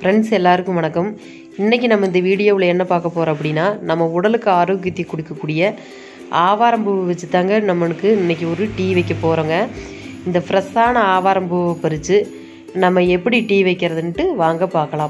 friends எல்லாருக்கும் வணக்கம் இன்றைக்கி நம்ம இந்த வீடியோவில் என்ன பார்க்க போகிறோம் அப்படின்னா நம்ம உடலுக்கு ஆரோக்கியத்தை கொடுக்கக்கூடிய ஆவாரம்பூ வச்சு தாங்க நம்மளுக்கு இன்றைக்கி ஒரு டீ வைக்க போகிறோங்க இந்த ஃப்ரெஷ்ஷான ஆவாரம்பூவை பறித்து நம்ம எப்படி டீ வைக்கிறதுன்ட்டு வாங்க பார்க்கலாம்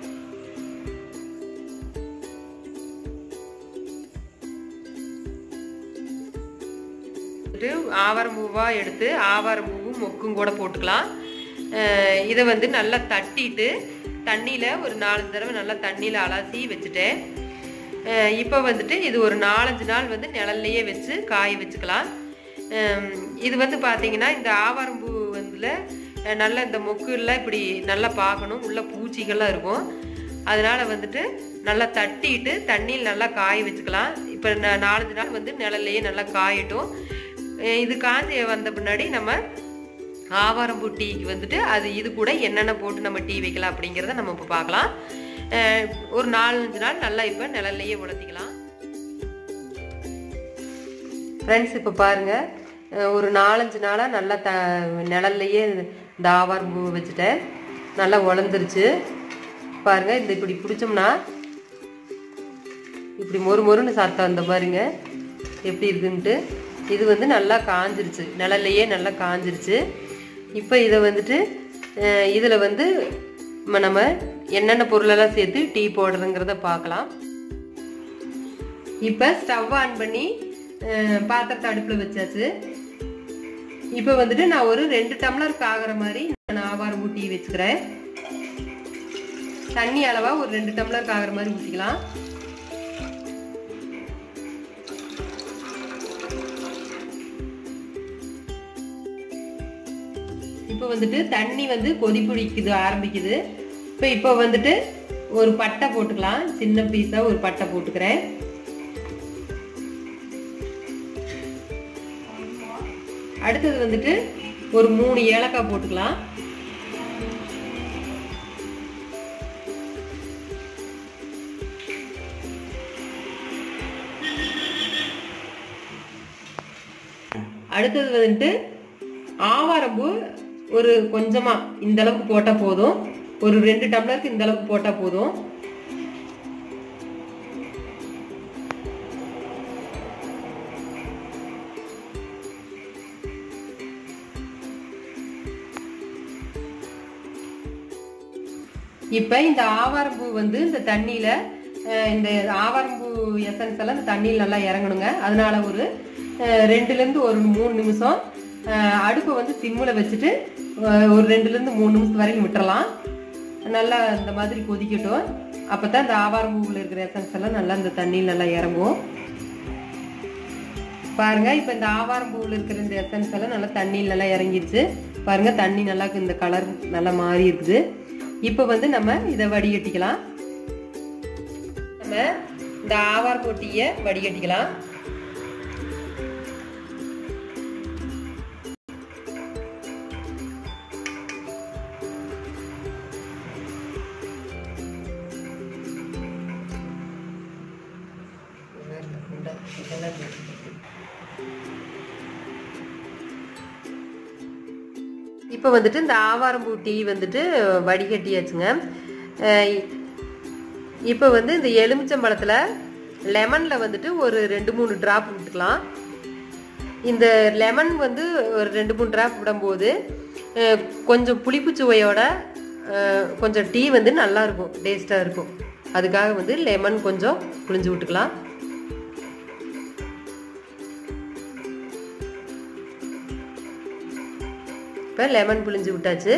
வந்துட்டு ஆவாரம்பூவாக எடுத்து ஆவாரம்பூவும் மொக்கும் கூட போட்டுக்கலாம் அஹ் இதை வந்து நல்லா தட்டிட்டு தண்ணியில் ஒரு நாலஞ்சு தடவை நல்லா தண்ணியில் அலசி வச்சுட்டேன் அஹ் இப்போ வந்துட்டு இது ஒரு நாலஞ்சு நாள் வந்து நிழல்லையே வச்சு காய வச்சுக்கலாம் அஹ் இது வந்து பார்த்தீங்கன்னா இந்த ஆவாரம்பூ வந்துல அஹ் நல்ல இந்த மொக்குலாம் இப்படி நல்லா பார்க்கணும் உள்ள பூச்சிகள்லாம் இருக்கும் அதனால வந்துட்டு நல்லா தட்டிட்டு தண்ணியில் நல்லா காய வச்சுக்கலாம் இப்போ நா- நாலஞ்சு நாள் வந்து நிழல்லையே நல்லா காயட்டும் அஹ் இது காஞ்சி வந்த பின்னாடி நம்ம ஆவாரம்பூ டீக்கு வந்துட்டு அது இது கூட என்னென்ன போட்டு நம்ம டீ வைக்கலாம் அப்படிங்கிறத நம்ம இப்போ பார்க்கலாம் அஹ் ஒரு நாலஞ்சு நாள் நல்லா இப்போ நிழல்லையே உலர்த்திக்கலாம் ஃப்ரெண்ட்ஸ் இப்போ பாருங்க அஹ் ஒரு நாலஞ்சு நாளாக நல்லா த நிழல்லையே இந்த ஆவாரம்பூ வச்சுட்டேன் நல்லா உலர்ந்துருச்சு பாருங்க இந்த இப்படி பிடிச்சோம்னா இப்படி மொறு மொறுன்னு சாத்தம் அந்த பாருங்க எப்படி இருக்குன்ட்டு இது வந்து நல்லா காஞ்சிருச்சு நிழல்லையே நல்லா காஞ்சிருச்சு இப்போ இதை வந்துட்டு இதில் வந்து ம- நம்ம என்னென்ன பொருளெல்லாம் சேர்த்து டீ போடுறதுங்கிறத பார்க்கலாம் இப்போ ஸ்டவ் ஆன் பண்ணி அஹ், பாத்திரத்தை அடுப்பில் வச்சாச்சு இப்போ வந்துட்டு நான் ஒரு ரெண்டு டம்ளருக்கு ஆகிற மாதிரி நான் ஆவாரம் டீ வச்சுக்கிறேன் தண்ணி அளவா ஒரு ரெண்டு டம்ளருக்கு ஆகிற மாதிரி ஊற்றிக்கலாம் இப்போ வந்துட்டு தண்ணி வந்து கொதி பிடிக்குது ஆரம்பிக்குது இப்போ இப்போ வந்துட்டு ஒரு பட்டை போட்டுக்கலாம் சின்ன பீஸா ஒரு பட்டை போட்டுக்கிறேன் அடுத்தது வந்துட்டு ஒரு மூணு ஏலக்காய் போட்டுக்கலாம் அடுத்தது வந்துட்டு ஆவாரம்பூ ஒரு கொஞ்சமா இந்த அளவுக்கு போட்டா போதும் ஒரு ரெண்டு டம்ளருக்கு இந்த அளவுக்கு போட்டா போதும் இப்ப இந்த ஆவாரம்பூ வந்து இந்த தண்ணியில அஹ், இந்த ஆவாரம்பூ எசன்ஸ் எல்லாம் இந்த தண்ணியில் நல்லா இறங்கணுங்க அதனால ஒரு அஹ், ரெண்டுல இருந்து ஒரு மூணு நிமிஷம் அஹ், அடுப்பை வந்து சிம்முல வச்சுட்டு அஹ், ஒரு ரெண்டுல இருந்து மூணு நிமிஷம் வரைக்கும் விட்டுறலாம் நல்லா இந்த மாதிரி கொதிக்கட்டும் அப்பதான் இந்த ஆவாரம்பூவில் இருக்கிற எசன்ஸ் எல்லாம் நல்லா இந்த தண்ணியில் நல்லா இறங்கும் பாருங்க இப்ப இந்த ஆவாரம்பூவில் இருக்கிற இந்த எசன்ஸ் எல்லாம் நல்லா தண்ணியில் நல்லா இறங்கிருச்சு பாருங்க தண்ணி நல்லா இந்த கலர் நல்லா மாறி இருக்குது இப்போ வந்து நம்ம இதை வடிகட்டிக்கலாம் நம்ம இந்த ஆவாரம்பூ டீயை வடிகட்டிக்கலாம் இப்போ வந்துட்டு இந்த ஆவாரம்பூ டீ வந்துட்டு வடிகட்டியாச்சுங்க அஹ் இப்போ வந்து இந்த எலுமிச்சம்பழத்தில் லெமனில் வந்துட்டு ஒரு ரெண்டு மூணு டிராப் விட்டுக்கலாம் இந்த லெமன் வந்து ஒரு ரெண்டு மூணு டிராப் விடும்போது அஹ் கொஞ்சம் புளிப்பு சுவையோட அஹ் கொஞ்சம் டீ வந்து நல்லா இருக்கும் டேஸ்ட்டாக இருக்கும் அதுக்காக வந்து லெமன் கொஞ்சம் புளிஞ்சு விட்டுக்கலாம் இப்போ லெமன் புளிஞ்சு விட்டாச்சு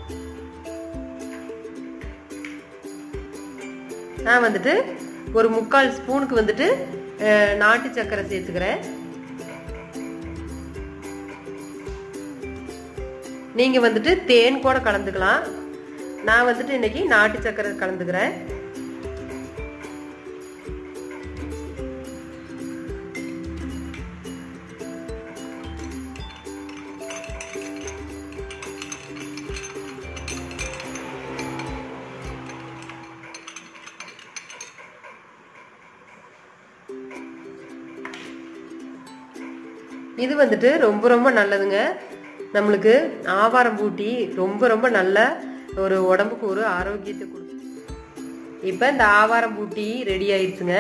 நான் வந்துட்டு ஒரு முக்கால் ஸ்பூனுக்கு வந்துட்டு அஹ், நாட்டு சர்க்கரை சேர்த்துக்கிறேன் நீங்க வந்துட்டு தேன் கூட கலந்துக்கலாம் நான் வந்துட்டு இன்னைக்கு நாட்டு சர்க்கரை கலந்துக்கிறேன் இது வந்துட்டு ரொம்ப ரொம்ப நல்லதுங்க நம்மளுக்கு ஆவாரம் பூட்டி ரொம்ப ரொம்ப நல்ல ஒரு உடம்புக்கு ஒரு ஆரோக்கியத்தை கொடுக்கும் இப்போ இந்த ஆவாரம் பூட்டி ரெடி ஆயிடுச்சுங்க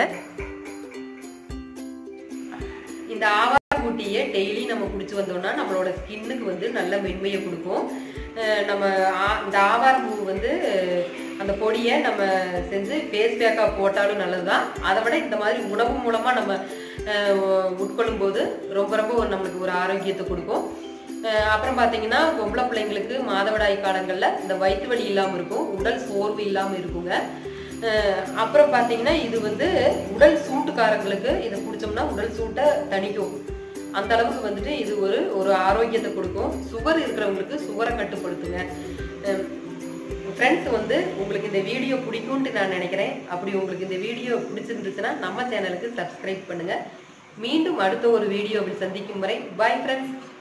இந்த ஆவாரம் பூட்டியை டெய்லி நம்ம குடிச்சு வந்தோம்னா நம்மளோட ஸ்கின்னுக்கு வந்து நல்ல மென்மையை கொடுக்கும் அஹ் நம்ம ஆ- இந்த ஆவாரம் பூ வந்து அஹ், அந்த பொடியை நம்ம செஞ்சு ஃபேஸ் பேக்காக போட்டாலும் நல்லதுதான் அதை விட இந்த மாதிரி உணவு மூலமாக நம்ம அஹ், உட்கொள்ளும் போது ரொம்ப ரொம்ப ஒரு நம்மளுக்கு ஒரு ஆரோக்கியத்தை கொடுக்கும் அஹ் அப்புறம் பார்த்தீங்கன்னா பொம்பளை பிள்ளைங்களுக்கு மாதவிடாய் காலங்களில் இந்த வயிற்று வலி இல்லாமல் இருக்கும் உடல் சோர்வு இல்லாமல் இருக்குங்க அஹ் அப்புறம் பார்த்தீங்கன்னா இது வந்து உடல் சூட்டுக்காரங்களுக்கு இதை குடிச்சோம்னா உடல் சூட்டை தணிக்கும் அந்த அளவுக்கு வந்துட்டு இது ஒரு ஒரு ஆரோக்கியத்தை கொடுக்கும் சுகர் இருக்கிறவங்களுக்கு சுகரை கட்டுப்படுத்துங்க ஃப்ரெண்ட்ஸ் வந்து உங்களுக்கு இந்த வீடியோ பிடிக்கும்ட்டு நான் நினைக்கிறேன் அப்படி உங்களுக்கு இந்த வீடியோ பிடிச்சிருந்துச்சுன்னா நம்ம சேனலுக்கு சப்ஸ்கிரைப் பண்ணுங்க மீண்டும் அடுத்த ஒரு வீடியோவில் சந்திக்கும் வரை பை ஃப்ரெண்ட்ஸ்